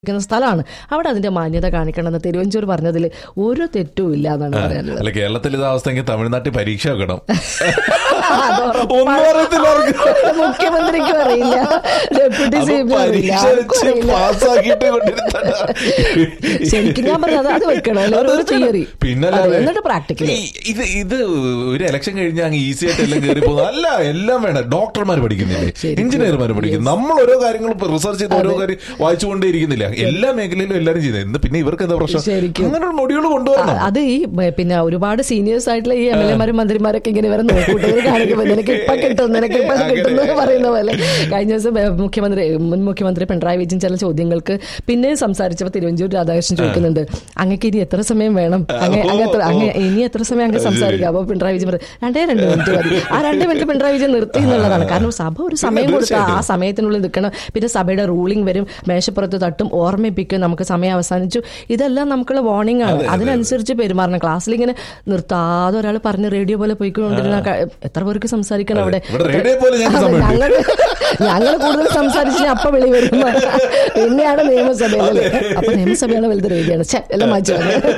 ക്കുന്ന സ്ഥലമാണ് അവിടെ അതിന്റെ മാന്യത കാണിക്കണമെന്ന് തിരുവഞ്ചൂർ പറഞ്ഞതിൽ ഒരു തെറ്റും ഇല്ല എന്നാണ് പറയാനുള്ളത് അല്ല കേരളത്തിൽ ഇത് അവസ്ഥയെങ്കിൽ തമിഴ്നാട്ടിൽ പരീക്ഷ വെക്കണം അത് ഉറപ്പാണ്. ഒന്നും അറിയത്തില്ല അവർക്ക്. മുഖ്യമന്ത്രിക്കും അറിയില്ല ഡെപ്യൂട്ടി അപ്പൊ സി പി അറിയില്ല പരീക്ഷ ആർക്കും വെച്ച് അറിയില്ല. പാസ്സാക്കിയിട്ട് കൊണ്ടിരുത്തണ്ട. ശരിക്കും ഞാൻ പറഞ്ഞത് അത് വെക്കണം അല്ലെ ഒരു തിയറി പിന്നല്ലാതെ എന്നിട്ട് പ്രാക്ടിക്കലി ഈ- ഇത് ഇത് ഒരു ഇലക്ഷൻ കഴിഞ്ഞാൽ അങ്ങ് ഈസി ആയിട്ട് എല്ലാം കയറി പോകുന്നത് അല്ല എല്ലാം വേണം ഡോക്ടർമാർ പഠിക്കുന്നില്ലേ ശരിക്കും. എഞ്ചിനീയർമാർ പഠിക്കുന്നു നമ്മൾ ഓരോ കാര്യങ്ങളും റിസർച്ച് ചെയ്ത് ഓരോ കാര്യം വായിച്ചുകൊണ്ടേ ഇരിക്കുന്നില്ല എല്ലാ മേഖലയിലും എല്ലാരും ചെയ്യുന്നത് എന്ത് പിന്നെ ഇവർക്ക് എന്താ പ്രശ്നം ശരിക്കും. അങ്ങനെ മൊഡ്യൂൾ കൊണ്ടുവരണം അത് ഈ ബ- പിന്നെ ഒരുപാട് സീനിയേഴ്സ് ആയിട്ടുള്ള ഈ എം എൽ എമാരും മന്ത്രിമാരൊക്കെ ഇങ്ങനെ ഇവരെ നോക്കൂട്ട് ഇവർ കാണിക്കുമ്പോൾ നിനക്ക് ഇപ്പൊ കിട്ടും നിനക്ക് ഇപ്പൊ അങ്ങനെ. കിട്ടും എന്ന് പറയുന്ന പോലെ കഴിഞ്ഞ ദിവസം ബ- മുഖ്യമന്ത്രി മുൻ മുഖ്യമന്ത്രി പിണറായി വിജയൻ ചില ചോദ്യങ്ങൾക്ക് പിന്നെ സംസാരിച്ചപ്പോൾ തിരുവഞ്ചൂർ രാധാകൃഷ്ണൻ ചോദിക്കുന്നുണ്ട് അങ്ങക്ക് ഇനി എത്ര സമയം വേണം അങ്ങ് അങ്ങ് എത്ര- അങ്ങ് ഇനി എത്ര സമയം അങ്ങ് സംസാരിക്കാം അപ്പോൾ പിണറായി വിജയൻ പറയും രണ്ടേ രണ്ട് മിനിറ്റ് മതി ആ രണ്ട് മിനിറ്റ് പിണറായി വിജയൻ നിർത്തി എന്നുള്ളതാണ് കാരണം സഭ ഒരു സമയം പിന്നെ കൊടുത്താൽ ആ തീർച്ചയായിട്ടും. സമയത്തിനുള്ളിൽ നിൽക്കണം പിന്നെ സഭയുടെ റൂളിംഗ് വരും മേശപ്പുറത്ത് തട്ടും ഓർമ്മിപ്പിക്കും നമുക്ക് സമയം അവസാനിച്ചു ഇതെല്ലാം നമുക്കുള്ള വാർണിംഗ് ആണ് അതെ, അതെ, അതിനനുസരിച്ച് പെരുമാറണം ക്ലാസ്സിൽ ഇങ്ങനെ നിർത്താതെ ഒരാൾ പറഞ്ഞ് റേഡിയോ പോലെ പോയിക്കൊണ്ടിരുന്ന ക- എത്ര പേർക്ക് സംസാരിക്കണം അവിടെ ഇവിടെ റേഡിയോ പോലെ ഞങ്ങൾക്ക് അതെ, സമയമുണ്ട്. ഞങ്ങൾ ഞങ്ങൾ കൂടുതൽ സംസാരിച്ച് അപ്പ വിളി വരും പിന്നെയാണ് നിയമസഭയിലല്ലേ അപ്പൊ നിയമസഭയാണ് വലുത് റേഡിയാണ് ഛെ, എല്ലാം മാറ്റി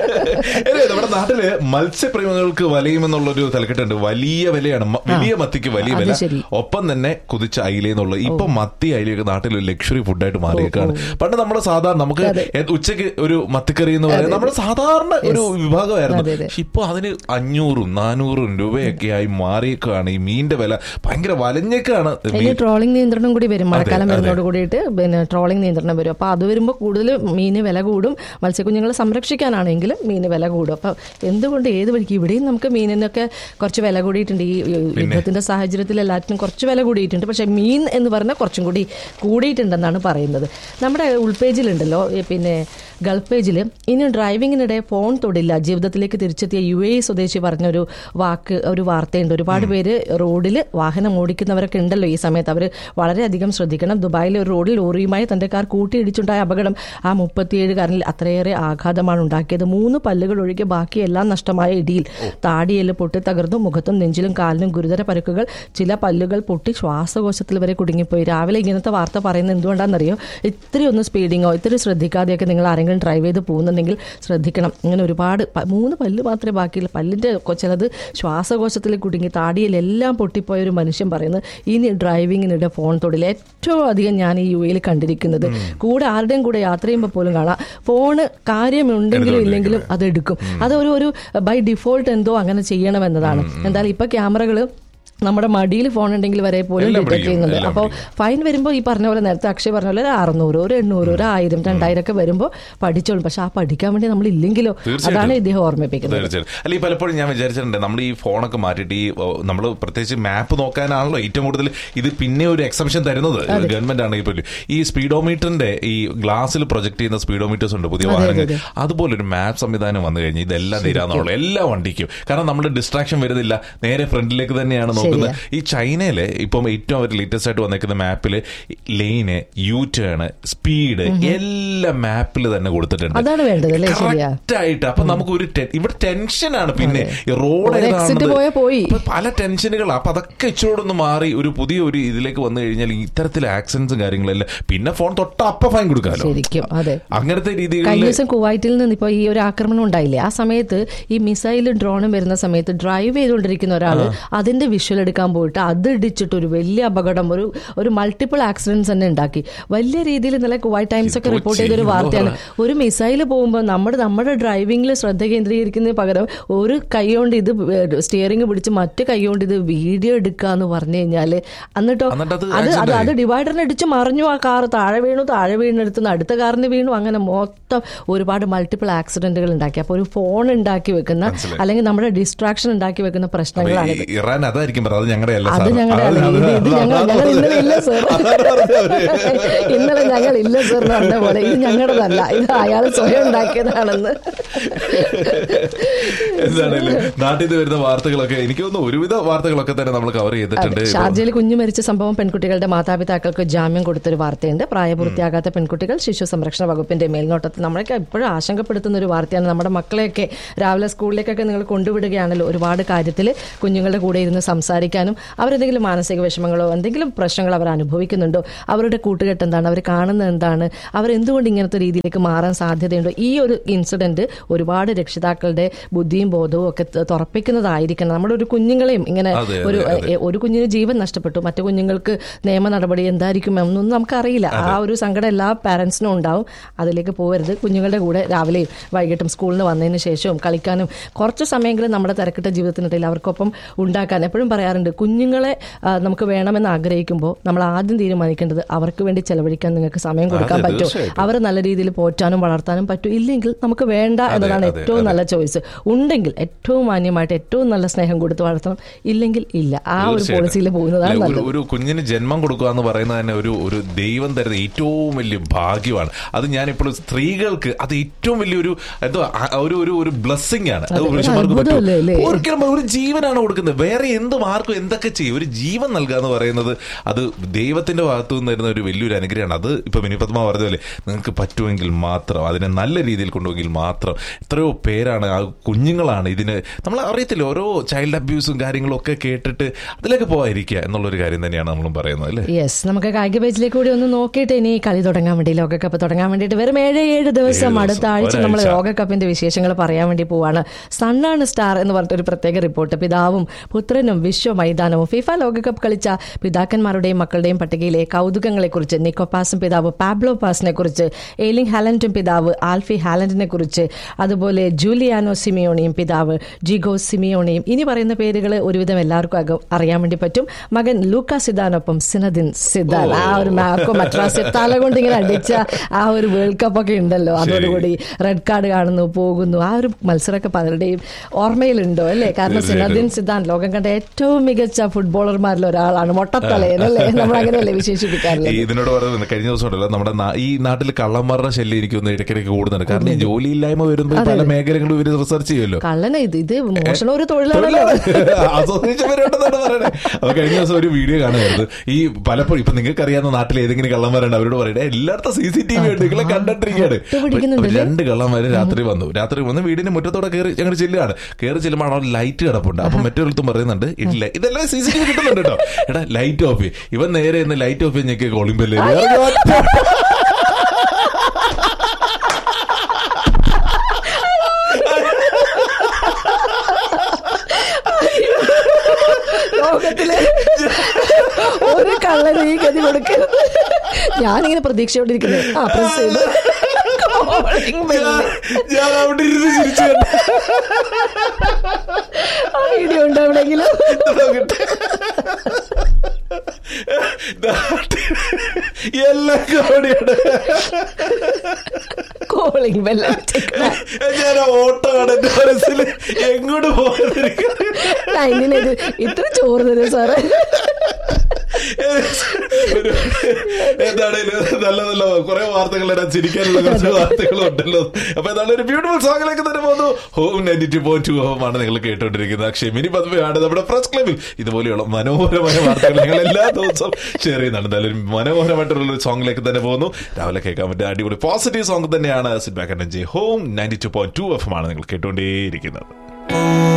ഏയ് നമ്മുടെ നാട്ടില് മത്സ്യപ്രേമികൾക്ക് വലയുമെന്നുള്ളൊരു തലക്കെട്ടുണ്ട് വലിയ വിലയാണ് മ- വലിയ മത്തിക്ക് വലിയ അത് വില ശരി. ഒപ്പം തന്നെ കുതിച്ച അയിലെന്നുള്ളത് ഇപ്പൊ മത്തി അയിലയൊക്കെ നാട്ടിൽ ഒരു ലക്ഷറി ഫുഡായിട്ട് മാറിയേക്കാണ് പണ്ട് നമ്മുടെ സാധാരണ നമുക്ക് എ- ഉച്ചയ്ക്ക് ഒരു മത്തിക്കറി എന്ന് പറയുന്നത് നമ്മുടെ സാധാരണ ഒരു വിഭാഗമായിരുന്നു അതെ, അതെ. പക്ഷെ ഇപ്പൊ അതിന് അഞ്ഞൂറും നാനൂറും രൂപയൊക്കെ ആയി മാറിയേക്കാണ് ഈ മീനിന്റെ വില ഭയങ്കര വലഞ്ഞേക്കാണ് ഇനി മീൻ ട്രോളിംഗ് നിയന്ത്രണം കൂടി വരും മഴക്കാലം അതെ. വരുന്നതോട് കൂടിയിട്ട് പിന്നെ ട്രോളിംഗ് നിയന്ത്രണം വരും അപ്പോൾ അത് വരുമ്പോൾ കൂടുതൽ മീന് വില കൂടും മത്സ്യക്കുഞ്ഞുങ്ങളെ സംരക്ഷിക്കാനാണെങ്കിലും മീന് വില കൂടും അപ്പോൾ എന്തുകൊണ്ട് ഏത് വഴിക്ക് ഇവിടെയും നമുക്ക് മീനിനൊക്കെ കുറച്ച് വില കൂടിയിട്ടുണ്ട് ഈ യുദ്ധത്തിന്റെ സാഹചര്യത്തിൽ എല്ലാറ്റിനും കുറച്ച് വില കൂടിയിട്ടുണ്ട് പക്ഷേ മീൻ എന്ന് പറഞ്ഞാൽ കുറച്ചും കൂടി കൂടിയിട്ടുണ്ടെന്നാണ് പറയുന്നത് നമ്മുടെ ഉൾപേജിലുണ്ടല്ലോ ഈ പിന്നെ ഗൾഫ് പേജിൽ ഇനി ഡ്രൈവിങ്ങിനിടെ ഫോൺ തൊടില്ല ജീവിതത്തിലേക്ക് തിരിച്ചെത്തിയ യു എ സ്വദേശി പറഞ്ഞൊരു വാക്ക് ഒരു വാർത്തയുണ്ട് ഒരുപാട് പേര് റോഡിൽ വാഹനം ഓടിക്കുന്നവരൊക്കെ ഉണ്ടല്ലോ ഈ സമയത്ത് അവർ വളരെയധികം ശ്രദ്ധിക്കണം ദുബായിലെ ഒരു റോഡിൽ ലോറിയുമായി തന്റെ കാർ കൂട്ടിയിടിച്ചുണ്ടായ അപകടം ആ മുപ്പത്തിയേഴുകാരനിൽ അത്രയേറെ ആഘാതമാണ് ഉണ്ടാക്കിയത് മൂന്ന് പല്ലുകൾ ഒഴികെ ബാക്കി എല്ലാം നഷ്ടമായ ഇടിയിൽ താടിയെല്ല് പൊട്ടി തകർന്നു മുഖത്തും നെഞ്ചിലും കാലിനും ഗുരുതര പരുക്കുകൾ ചില പല്ലുകൾ പൊട്ടി ശ്വാസകോശത്തിൽ വരെ കുടുങ്ങിപ്പോയി രാവിലെ ഇങ്ങനത്തെ വാർത്ത പറയുന്നത് എന്തുകൊണ്ടാണെന്നറിയോ ഇത്തിരി ഒന്ന് സ്പീഡിങ്ങോ ഇത്തിരി ശ്രദ്ധിക്കാതെയൊക്കെ നിങ്ങൾ ആരെങ്കിലും ഡ്രൈവ് ചെയ്ത് പോകുന്നുണ്ടെങ്കിൽ ശ്രദ്ധിക്കണം ഇങ്ങനെ ഒരുപാട് പ- മൂന്ന് പല്ല് മാത്രമേ ബാക്കിയുള്ളൂ പല്ലിന്റെ കൊ- ചിലത് ശ്വാസകോശത്തിൽ കുടുങ്ങി താടിയിലെല്ലാം പൊട്ടിപ്പോയ ഒരു മനുഷ്യൻ പറയുന്നത് ഇനി ഡ്രൈവിങ്ങിനിടെ ഫോൺ തൊടില്ല ഏറ്റവും അധികം ഞാൻ ഈ യു എയിൽ കണ്ടിരിക്കുന്നത് കൂടെ ആരുടെയും കൂടെ യാത്ര ചെയ്യുമ്പോൾ പോലും കാണാം ഫോണ് കാര്യമുണ്ടെങ്കിലും ഇല്ലെങ്കിലും അത് എടുക്കും അത് ഒരു ഒരു ബൈ ഡിഫോൾട്ട് എന്തോ അങ്ങനെ ചെയ്യണമെന്നതാണ് എന്തായാലും ഇപ്പൊ ക്യാമറകൾ നമ്മുടെ മടിയിൽ ഫോൺ ഉണ്ടെങ്കിൽ വരെ പോലും എല്ലാം ഡിറ്റക്ട് പിടിക്കും, ചെയ്യുന്നുണ്ട് എല്ലാം അപ്പോൾ ഫൈൻ വരുമ്പോൾ ഈ പറഞ്ഞ പോലെ നേരത്തെ അക്ഷയ് പറഞ്ഞ പോലെ ഒരു അറുന്നൂറ് ഒരു എണ്ണൂറ് ഒരു ആയിരം രണ്ടായിരം ഒക്കെ വരുമ്പോൾ പഠിച്ചോളും പക്ഷെ ആ പഠിക്കാൻ വേണ്ടി നമ്മൾ ഇല്ലെങ്കിലോ തീർച്ചയായിട്ടും. അതാണ് ഇദ്ദേഹം ഓർമ്മിപ്പിക്കുന്നത് തീർച്ചയായും അല്ല ഈ പലപ്പോഴും ഞാൻ വിചാരിച്ചിട്ടുണ്ട് നമ്മൾ ഈ ഫോണൊക്കെ മാറ്റിയിട്ട് ഈ നമ്മൾ പ്രത്യേകിച്ച് മാപ്പ് നോക്കാനാണല്ലോ ഏറ്റവും കൂടുതൽ ഇത് പിന്നെ ഒരു എക്സംഷൻ തരുന്നത് ഗവൺമെന്റ് ആണെങ്കിൽ പോലും ഈ സ്പീഡോമീറ്ററിന്റെ ഈ ഗ്ലാസ്സിൽ പ്രൊജക്ട് ചെയ്യുന്ന സ്പീഡോമീറ്റേഴ്സ് ഉണ്ട് പുതിയ അതെ, വാഹനങ്ങൾ അതെ. അതുപോലെ ഒരു മാപ്പ് സംവിധാനം വന്നു കഴിഞ്ഞാൽ ഇതെല്ലാം തീരാന്നുള്ളൂ എല്ലാ വണ്ടിക്കും കാരണം നമ്മൾ ഡിസ്ട്രാക്ഷൻ വരുന്നില്ല നേരെ ഫ്രണ്ടിലേക്ക് തന്നെയാണ് നോക്കുന്നത് ഈ ചൈനയില് ഇപ്പം ഏറ്റവും അവർ ലേറ്റസ്റ്റ് ആയിട്ട് വന്നേക്കുന്ന മാപ്പിൽ ലെയിന് യൂ ടേൺ സ്പീഡ് എല്ലാം മാപ്പിൽ തന്നെ കൊടുത്തിട്ടുണ്ട് അതാണ് വേണ്ടത് അല്ലേ ശരിയാ കറക്റ്റ് ആയിട്ട് അപ്പൊ നമുക്ക് ഒരു ടെ- ഇവിടെ ടെൻഷനാണ് പിന്നെ ഈ റോഡ് ഒരു exit ഏതാണെന്നത് പോയാ പോയി. ഇപ്പൊ പല ടെൻഷനുകൾ അപ്പൊ അതൊക്കെ ഇച്ചിരൂടെ മാറി ഒരു പുതിയ ഒരു ഇതിലേക്ക് വന്നു കഴിഞ്ഞാൽ ഇത്തരത്തിൽ ആക്സിഡൻസും കാര്യങ്ങളെല്ലാം പിന്നെ ഫോൺ തൊട്ട അപ്പ ഫൈൻ കൊടുക്കാലോ ശരിക്കും അതെ അങ്ങനത്തെ കഴിഞ്ഞ രീതികളിൽ ദിവസം കുവൈറ്റിൽ നിന്ന് ഇപ്പോൾ ഈ ഒരു ആക്രമണം ഉണ്ടായില്ലേ ആ സമയത്ത് ഈ മിസൈലും ഡ്രോണും വരുന്ന സമയത്ത് ഡ്രൈവ് ചെയ്തുകൊണ്ടിരിക്കുന്ന ഒരാൾ അതിന്റെ വിഷ്വൽ എടുക്കാൻ പോയിട്ട് അത് ഇടിച്ചിട്ട് ഒരു വലിയ അപകടം ഒരു ഒരു മൾട്ടിപ്പിൾ ആക്സിഡൻസ് തന്നെ ഉണ്ടാക്കി വലിയ രീതിയിൽ ഇന്നലെ കുവൈറ്റ് ടൈംസ് ഒക്കെ എന്തോ റിപ്പോർട്ട് ചെയ്ത ഒരു ചെയ്യുന്നു വാർത്തയാണ് ഒരു മിസൈൽ പോകുമ്പോൾ നമ്മുടെ നമ്മുടെ ഡ്രൈവിംഗിൽ ശ്രദ്ധ കേന്ദ്രീകരിക്കുന്നതിന് പകരം ഒരു കൈ കൊണ്ട് ഇത് സ്റ്റിയറിംഗ് പിടിച്ച് മറ്റു കൈ കൊണ്ട് ഇത് വീഡിയോ എടുക്കുക എന്ന് പറഞ്ഞു കഴിഞ്ഞാല് എന്നിട്ടോ എന്നിട്ട് അത് അത് അത് accident അത് ഡിവൈഡറിന് ഇടിച്ച് മറിഞ്ഞു ആ കാർ താഴെ വീണു താഴെ വീണെടുത്ത് അടുത്ത കാറിന് വീണു അങ്ങനെ മൊത്തം ഒരുപാട് മൾട്ടിപ്പിൾ ആക്സിഡന്റുകൾ ഉണ്ടാക്കി അപ്പോൾ ഒരു ഫോൺ ഉണ്ടാക്കി വെക്കുന്ന മനസ്സിലായി. അല്ലെങ്കിൽ നമ്മുടെ ഡിസ്ട്രാക്ഷൻ ഉണ്ടാക്കി വെക്കുന്ന പ്രശ്നങ്ങളാണ് ഈ ഇറാൻ അതായിരിക്കും പറഞ്ഞത് അത് ഞങ്ങളുടെ അല്ല അത് സാർ. ഞങ്ങളുടെ അത് അല്ല. ഇത് ഇത് അത് ഞങ്ങൾ അത് ഞങ്ങൾ ഇന്നലെ ഇല്ല സർ അതാണ് പറഞ്ഞത്. ഇന്നലെ ഞങ്ങൾ ഇല്ല സർ എന്ന് പറഞ്ഞ പോലെ ഇത് ഞങ്ങളുടേതല്ല ഇത് അയാൾ സ്വയം ഉണ്ടാക്കിയതാണെന്ന് എന്താണേലും നാട്ടിൽ നിന്ന് വരുന്ന വാർത്തകളൊക്കെ എനിക്ക് തോന്നുന്നു ഒരുവിധ വാർത്തകളൊക്കെ തന്നെ നമ്മൾ കവർ ചെയ്തിട്ടുണ്ട് അതെ. ഷാർജയിൽ കുഞ്ഞു മരിച്ച സംഭവം പെൺകുട്ടികളുടെ മാതാപിതാക്കൾക്ക് ജാമ്യം കൊടുത്തൊരു വാർത്തയുണ്ട് പ്രായപൂർത്തിയാകാത്ത പെൺകുട്ടികൾ ശിശു സംരക്ഷണ വകുപ്പിന്റെ മേൽനോട്ടത്തിൽ നമ്മളൊക്കെ എപ്പോഴും ആശങ്കപ്പെടുത്തുന്ന ഒരു വാർത്തയാണ് നമ്മുടെ മക്കളെയൊക്കെ രാവിലെ സ്കൂളിലേക്കൊക്കെ നിങ്ങൾ കൊണ്ടുവിടുകയാണല്ലോ ഒരുപാട് കാര്യത്തിൽ കുഞ്ഞുങ്ങളുടെ കൂടെ ഇരുന്ന് സംസാരിക്കും സംസാരിക്കാനും അവരെന്തെങ്കിലും മാനസിക വിഷമങ്ങളോ എന്തെങ്കിലും പ്രശ്നങ്ങൾ അവർ അനുഭവിക്കുന്നുണ്ടോ അവരുടെ കൂട്ടുകെട്ട് എന്താണ് അവർ കാണുന്നത് എന്താണ് അവർ എന്തുകൊണ്ട് ഇങ്ങനത്തെ രീതിയിലേക്ക് മാറാൻ സാധ്യതയുണ്ടോ ഈ ഒരു ഇൻസിഡന്റ് ഒരുപാട് രക്ഷിതാക്കളുടെ ബുദ്ധിയും ബോധവും ഒക്കെ ത- തുറപ്പിക്കുന്നതായിരിക്കണം നമ്മുടെ ഒരു കുഞ്ഞുങ്ങളെയും ഇങ്ങനെ അതെ, ഒരു അതെ, എ- ഒരു കുഞ്ഞിന് ജീവൻ നഷ്ടപ്പെട്ടു മറ്റു കുഞ്ഞുങ്ങൾക്ക് നിയമ നടപടി എന്തായിരിക്കും എന്നൊന്നും നമുക്കറിയില്ല ആ ഒരു സങ്കടം എല്ലാ പാരന്റ്സിനും ഉണ്ടാവും അതിലേക്ക് പോകരുത് കുഞ്ഞുങ്ങളുടെ കൂടെ രാവിലെയും വൈകിട്ടും സ്കൂളിൽ നിന്ന് വന്നതിന് ശേഷവും കളിക്കാനും കുറച്ച് സമയങ്ങളിൽ നമ്മുടെ തിരക്കിട്ട ജീവിതത്തിനിടയിൽ അവർക്കൊപ്പം ഉണ്ടാക്കാൻ എപ്പോഴും പറയാറുണ്ട് കുഞ്ഞുങ്ങളെ ആ, നമുക്ക് വേണമെന്ന് ആഗ്രഹിക്കുമ്പോൾ നമ്മൾ ആദ്യം തീരുമാനിക്കേണ്ടത് അവർക്ക് വേണ്ടി ചെലവഴിക്കാൻ നിങ്ങൾക്ക് സമയം കൊടുക്കാൻ അതെ, പറ്റും തീർച്ചയായിട്ടും. അവരെ നല്ല രീതിയിൽ പോറ്റാനും വളർത്താനും പറ്റും ഇല്ലെങ്കിൽ നമുക്ക് വേണ്ട എന്നതാണ് അതെ, ഏറ്റവും നല്ല ചോയ്സ് ഉണ്ടെങ്കിൽ ഏറ്റവും മാന്യമായിട്ട് ഏറ്റവും നല്ല സ്നേഹം കൊടുത്ത് വളർത്തണം ഇല്ലെങ്കിൽ ഇല്ല ആ ഒരു തീർച്ചയായിട്ടും. പോളിസിയിൽ പോകുന്നതാണ് അല്ലെ, ഒരു നല്ലത് ഒരു കുഞ്ഞിന് ജന്മം കൊടുക്കുക എന്ന് പറയുന്നത് തന്നെ ഒരു ഒരു ദൈവം തരുന്ന ഏറ്റവും വലിയ ഭാഗ്യമാണ് അത് ഞാനിപ്പോൾ സ്ത്രീകൾക്ക് അത് ഏറ്റവും വലിയൊരു എന്തോ ആ, ഒരു ഒരു ഒരു ബ്ലെസ്സിംഗ് ആണ് അത് അതെ, ഒരു പുരുഷന്മാർക്ക് പറ്റുമോ? അത്ഭുതമല്ലേ, അല്ലേ? ഒരിക്കലും ഒരു ജീവനാണ് കൊടുക്കുന്നത് വേറെ എന്ത് മാർക്കും എന്തൊക്കെ ചെയ്യും ഒരു ജീവൻ നൽകുക എന്ന് പറയുന്നത് അത് ദൈവത്തിന്റെ ഭാഗത്തു നിന്ന് തരുന്ന ഒരു വലിയൊരു അനുഗ്രഹമാണ് അത് ഇപ്പൊ മിനി പത്മ പറഞ്ഞല്ലേ നിങ്ങൾക്ക് പറ്റുമെങ്കിൽ മാത്രം അതിനെ നല്ല രീതിയിൽ കൊണ്ടുപോയെങ്കിൽ മാത്രം എത്രയോ പേരാണ് ആ കുഞ്ഞുങ്ങളാണ് ഇതിന് നമ്മൾ അറിയത്തില്ല ഓരോ ചൈൽഡ് അബ്യൂസും കാര്യങ്ങളും ഒക്കെ കേട്ടിട്ട് അതിലേക്ക് പോകാതിരിക്കുക എന്നുള്ളൊരു കാര്യം തന്നെയാണ് നമ്മളും പറയുന്നത് അല്ലേ യെസ് നമുക്ക് കായിക പേജിലേക്ക് കൂടി ഒന്ന് നോക്കിയിട്ട് ഇനി കളി തുടങ്ങാൻ വേണ്ടി ലോകകപ്പ് തുടങ്ങാൻ വേണ്ടിയിട്ട് വെറും ഏഴ് ഏഴ് ദിവസം ദിവസം, അടുത്ത ആഴ്ച നമ്മൾ ഒരാഴ്ച. ലോകകപ്പിന്റെ വിശേഷങ്ങൾ പറയാൻ വേണ്ടി പോവാണ് സണ്ണാണ് സ്റ്റാർ എന്ന് പറഞ്ഞിട്ട് ഒരു പ്രത്യേക റിപ്പോർട്ട് പിതാവും പുത്രനും വിശ്വ മൈതാനവും ഫിഫ ലോകകപ്പ് കളിച്ച പിതാക്കന്മാരുടെയും മക്കളുടെയും പട്ടികയിലെ കൗതുകങ്ങളെക്കുറിച്ച് നിക്കോപാസും പിതാവ് പാബ്ലോ പാസിനെ കുറിച്ച് എയിലിംഗ് ഹാലൻഡും പിതാവ് ആൽഫി ഹാലൻഡിനെ കുറിച്ച് അതുപോലെ ജൂലിയാനോ സിമിയോണിയും പിതാവ് ജിഗോ സിമിയോണിയും ഇനി പറയുന്ന പേരുകൾ ഒരുവിധം എല്ലാവർക്കും അകം അറിയാൻ വേണ്ടി പറ്റും മകൻ ലൂക്ക സിദാനൊപ്പം സിനദിൻ സിദാൻ ആ ഒരു മാർക്കോ മദ്രാസ് തല കൊണ്ട് ഇങ്ങനെ അടിച്ച ആ ഒരു വേൾഡ് കപ്പ് ഒക്കെ ഉണ്ടല്ലോ അതോടുകൂടി റെഡ് കാർഡ് കാണുന്നു പോകുന്നു ആ ഒരു മത്സരമൊക്കെ പലരുടെയും ഓർമ്മയിലുണ്ടോ അല്ലേ കാരണം തീർച്ചയായിട്ടും. സിനദിൻ സിദാൻ ലോകം കണ്ട ഏറ്റവും മികച്ച ഫുട്ബോളർമാരിൽ ഒരാളാണ് മൊട്ടത്തലയൻ അല്ലേ നമ്മൾ അങ്ങനെയല്ലേ ഈ വിശേഷിപ്പിക്കാറുള്ളത് ഇതിനോട് പറയുന്നത് കഴിഞ്ഞ ദിവസം ഉണ്ടല്ലോ നമ്മുടെ നാ- ഈ നാട്ടിൽ കള്ളന്മാരുടെ ശല്യം എനിക്കൊന്ന് ഇടയ്ക്കിടയ്ക്ക് കൂടുന്നുണ്ട് കാരണം ഈ ജോലിയില്ലായ്മ വരുമ്പോൾ പല മേഖലകളും ഇവര് റിസർച്ച് ചെയ്യുമല്ലോ കള്ളന ഇത് ഇത് മോഷണം ഒരു തൊഴിലാണല്ലോ അസോസിയേഷൻവരുണ്ടെന്നാണ് പറയണേ അപ്പൊ കഴിഞ്ഞ ദിവസം ഒരു വീഡിയോ കാണുമായിരുന്നു ഈ പലപ്പോഴും ഇപ്പൊ നിങ്ങൾക്ക് അറിയാവുന്ന നാട്ടിൽ ഏതെങ്കിലും കള്ളന്മാരുണ്ട് അവരോട് പറയണേ എല്ലായിടത്തും സി സി ടി വി ഉണ്ട് നിങ്ങളെ കണ്ടിട്ടിരിക്കുകയാണ് പിടിക്കുന്നുണ്ടല്ലേ? അപ്പൊ രണ്ട് കള്ളന്മാര് രാത്രി വന്നു രാത്രി വന്ന് വീടിന്റെ മുറ്റത്തോടെ കയറി ഞങ്ങൾ ചെല്ലുകയാണ് കയറി ചെല്ലുമ്പോൾ അവിടെ ലൈറ്റ് കിടപ്പുണ്ട് അപ്പൊ മറ്റൊരിടത്തും പറയുന്നുണ്ട് ഇല്ല ഇതെല്ലാം സി സി ടി വി കിട്ടുന്നുണ്ട് കേട്ടോ എടാ ലൈറ്റ് ഓഫ് ചെയ്യ് ഇവൻ നേരെ ഇന്ന് ലൈറ്റ് ഓഫ് ഞെക്കി കോളിംഗ് ബെല്ല് ലോകത്തില് ഒരു കള്ളന് ഈ ഗതി കൊടുക്കരുത് ഞാനിങ്ങനെ പ്രതീക്ഷയോണ്ടിരിക്കുന്നത് ആ പ്രസ് ചെയ്ത് Calling bell. ഞാൻ അവിടെ ഇരുന്ന് ചിരിച്ചു കണ്ടു. ആ വീഡിയോ ഉണ്ട് എവിടെയെങ്കിലും എല്ലാം കോടിയാണ് കോളിംഗ് ബെല്ല ഞാൻ ആ ഓട്ടോ ആണ് എന്റെ മനസ്സിൽ എങ്ങോട്ട് പോകാതിരിക്കുന്നത് ഇങ്ങനെ ഇത് ഇത്ര ചോറ് തരും സാറേ ഒരു എന്താണേലും നല്ല നല്ല കുറെ വാർത്തകൾ ഇടാൻ ചിരിക്കാനുള്ള കുറച്ച് വാർത്തകളും ഉണ്ടല്ലോ അപ്പൊ എന്താണ് ഒരു ബ്യൂട്ടിഫുൾ സോങ്ങിലേക്ക് തന്നെ പോകുന്നു home ninety two point two home ആണ് നിങ്ങൾ കേട്ടുകൊണ്ടിരിക്കുന്നത് അക്ഷയ് മിനി പത്മയാണ് നമ്മുടെ പ്രസ് ക്ലബിൽ ഇതുപോലെയുള്ള മനോഹരമായ വാർത്തകൾ ഞങ്ങൾ എല്ലാ ദിവസവും ഷെയർ ചെയ്യുന്നുണ്ട് എന്തായാലും മനോഹരമായിട്ടുള്ള ഒരു സോങ്ങിലേക്ക് തന്നെ പോകുന്നു രാവിലെ കേൾക്കാൻ പറ്റിയ അടിപൊളി പോസിറ്റീവ് സോങ് തന്നെയാണ് sit back and home ninety two point two F ആണ് നിങ്ങൾ കേട്ടുകൊണ്ടേയിരിക്കുന്നത്